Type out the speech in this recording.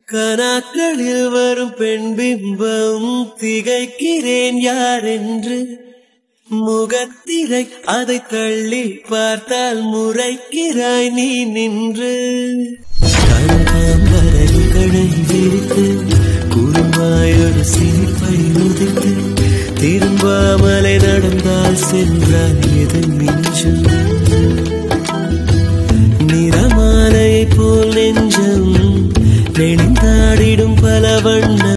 கனாக்களில் வரும் பெண் பிம்பம் திகைக்கிறேன் யார் என்று முகத்திரை அதை தள்ளி பார்த்தால் முறைக்கிறாய் நீ நின்று கனகாம்பரங்களை விரித்து குறும்பாயொரு சிரிப்பை உதித்து திரும்பாமலை நடந்தால் சென்றால் எது